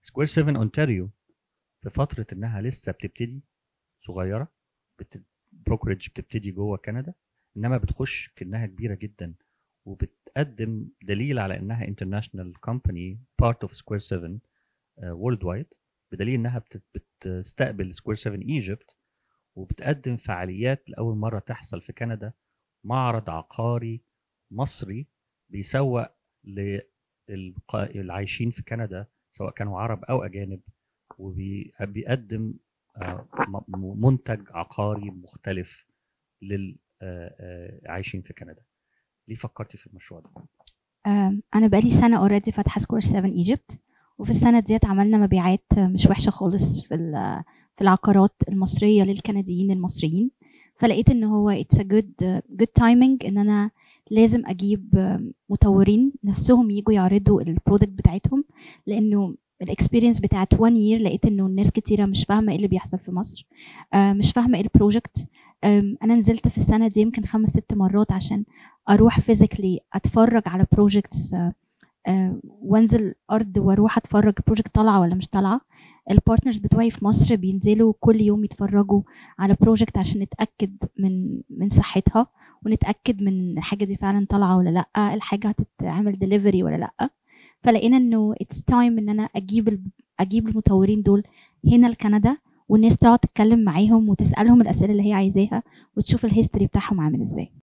سكوير 7 اونتاريو في فتره انها لسه بتبتدي صغيره بت... بروكرج بتبتدي جوه كندا انما بتخش كانها كبيره جدا وبتقدم دليل على انها انترناشونال كومباني بارت اوف سكوير 7 وورلد وايد بدليل انها بت... بتستقبل سكوير 7 ايجيبت وبتقدم فعاليات لاول مره تحصل في كندا معرض عقاري مصري بيسوق للعايشين في كندا سواء كانوا عرب او اجانب وبيقدم منتج عقاري مختلف للعايشين في كندا ليه فكرتي في المشروع ده انا بقالي سنه اوريدي فاتحه سكوير 7 ايجيبت وفي السنه ديت عملنا مبيعات مش وحشه خالص في في العقارات المصريه للكنديين المصريين فلقيت ان هو اتس ا جود جود تايمينج ان انا لازم اجيب مطورين نفسهم يجوا يعرضوا البرودكت بتاعتهم لانه الاكسبيرينس بتاعت 1 يير لقيت انه الناس كتيره مش فاهمه ايه اللي بيحصل في مصر مش فاهمه ايه البروجكت انا نزلت في السنه دي يمكن خمس ست مرات عشان اروح فيزيكلي اتفرج على بروجكتس وانزل ارض واروح اتفرج البروجكت طالعه ولا مش طالعه البارتنرز بتوعي في مصر بينزلوا كل يوم يتفرجوا على بروجكت عشان نتاكد من من صحتها ونتاكد من الحاجه دي فعلا طالعه ولا لا الحاجه هتتعمل ديليفري ولا لا فلقينا انه اتس تايم ان انا اجيب اجيب المطورين دول هنا لكندا والناس تقعد تتكلم معاهم وتسالهم الاسئله اللي هي عايزاها وتشوف الهيستوري بتاعهم عامل ازاي